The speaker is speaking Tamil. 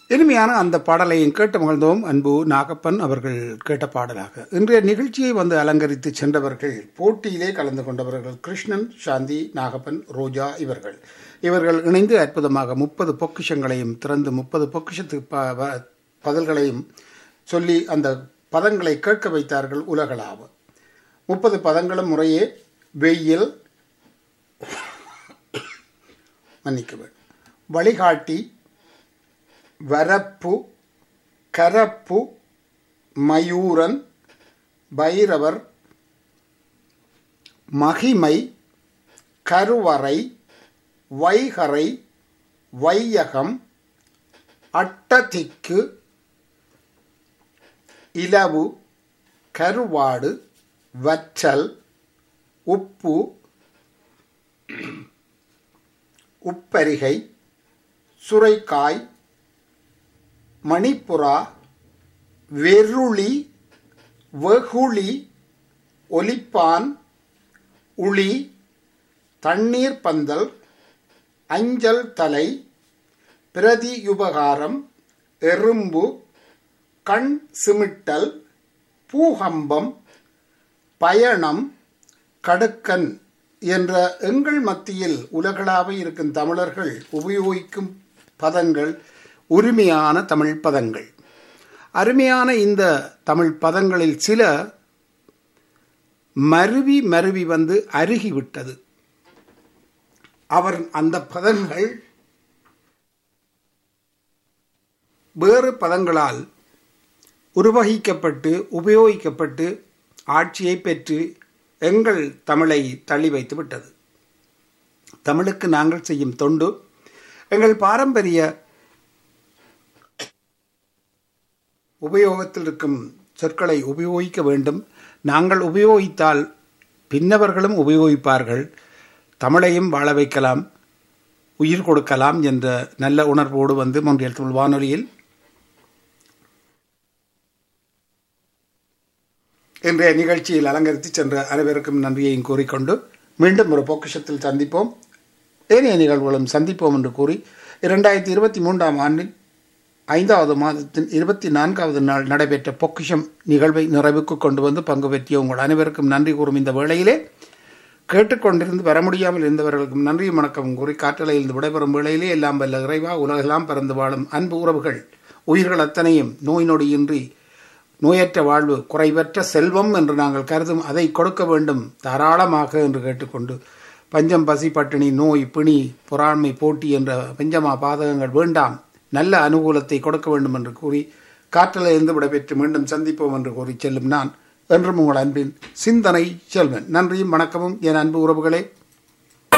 இனிமையான அந்த பாடலையும் கேட்டு மகிழ்ந்தோம் அன்பு நாகப்பன் அவர்கள் கேட்ட பாடலாக இன்றைய நிகழ்ச்சியை வந்து அலங்கரித்து சென்றவர்கள் போட்டியிலே கலந்து கொண்டவர்கள் கிருஷ்ணன் சாந்தி நாகப்பன் ரோஜா இவர்கள் இவர்கள் இணைந்து அற்புதமாக முப்பது பொக்கிஷங்களையும் திறந்து முப்பது பொக்கிஷத்துக்கு ப- ப- பதில்களையும் சொல்லி அந்த பதங்களை கேட்க வைத்தார்கள் உலகளாவ முப்பது பதங்களும் முறையே வெயில் மன்னிக்க வேண்டும் வழிகாட்டி வரப்பு கரப்பு மயூரன் பைரவர் மகிமை கருவறை வைகரை வையகம் அட்டதிக்கு இலவு கருவாடு வற்றல் உப்பு உப்பரிகை சுரைக்காய் மணிப்புறா வெருளி வெகுளி ஒலிப்பான் உளி தண்ணீர் பந்தல் அஞ்சல் தலை பிரதியுபகாரம் எறும்பு கண் சிமிட்டல் பூகம்பம் பயணம் கடுக்கன் என்ற எங்கள் மத்தியில் உலகளாவ இருக்கும் தமிழர்கள் உபயோகிக்கும் பதங்கள் உரிமையான தமிழ் பதங்கள் அருமையான இந்த தமிழ் பதங்களில் சில மருவி மருவி வந்து அருகிவிட்டது அவர் அந்த பதங்கள் வேறு பதங்களால் உருவகிக்கப்பட்டு உபயோகிக்கப்பட்டு ஆட்சியை பெற்று எங்கள் தமிழை தள்ளி வைத்து விட்டது தமிழுக்கு நாங்கள் செய்யும் தொண்டு எங்கள் பாரம்பரிய உபயோகத்தில் இருக்கும் சொற்களை உபயோகிக்க வேண்டும் நாங்கள் உபயோகித்தால் பின்னவர்களும் உபயோகிப்பார்கள் தமிழையும் வாழ வைக்கலாம் உயிர் கொடுக்கலாம் என்ற நல்ல உணர்வோடு வந்து மொன்றியல் தமிழ் வானொலியில் இன்றைய நிகழ்ச்சியில் அலங்கரித்து சென்ற அனைவருக்கும் நன்றியையும் கூறிக்கொண்டு மீண்டும் ஒரு பொக்கிஷத்தில் சந்திப்போம் ஏனைய நிகழ்வுகளும் சந்திப்போம் என்று கூறி இரண்டாயிரத்தி இருபத்தி மூன்றாம் ஆண்டின் ஐந்தாவது மாதத்தின் இருபத்தி நான்காவது நாள் நடைபெற்ற பொக்கிஷம் நிகழ்வை நிறைவுக்கு கொண்டு வந்து பங்கு பெற்றிய உங்கள் அனைவருக்கும் நன்றி கூறும் இந்த வேளையிலே கேட்டுக்கொண்டிருந்து வர முடியாமல் இருந்தவர்களுக்கும் நன்றியும் வணக்கம் கூறி காற்றலையிலிருந்து விடைபெறும் வேளையிலே எல்லாம் வல்ல இறைவா உலகெல்லாம் பறந்து வாழும் அன்பு உறவுகள் உயிர்கள் அத்தனையும் நோய் நொடியின்றி நோயற்ற வாழ்வு குறைவற்ற செல்வம் என்று நாங்கள் கருதும் அதை கொடுக்க வேண்டும் தாராளமாக என்று கேட்டுக்கொண்டு பஞ்சம் பசி பட்டினி நோய் பிணி பொறாண்மை போட்டி என்ற பஞ்சமா பாதகங்கள் வேண்டாம் நல்ல அனுகூலத்தை கொடுக்க வேண்டும் என்று கூறி காற்றலிருந்து விடைபெற்று மீண்டும் சந்திப்போம் என்று கூறி செல்லும் நான் என்றும் உங்கள் அன்பின் சிந்தனை செல்வன் நன்றியும் வணக்கமும் என் அன்பு உறவுகளே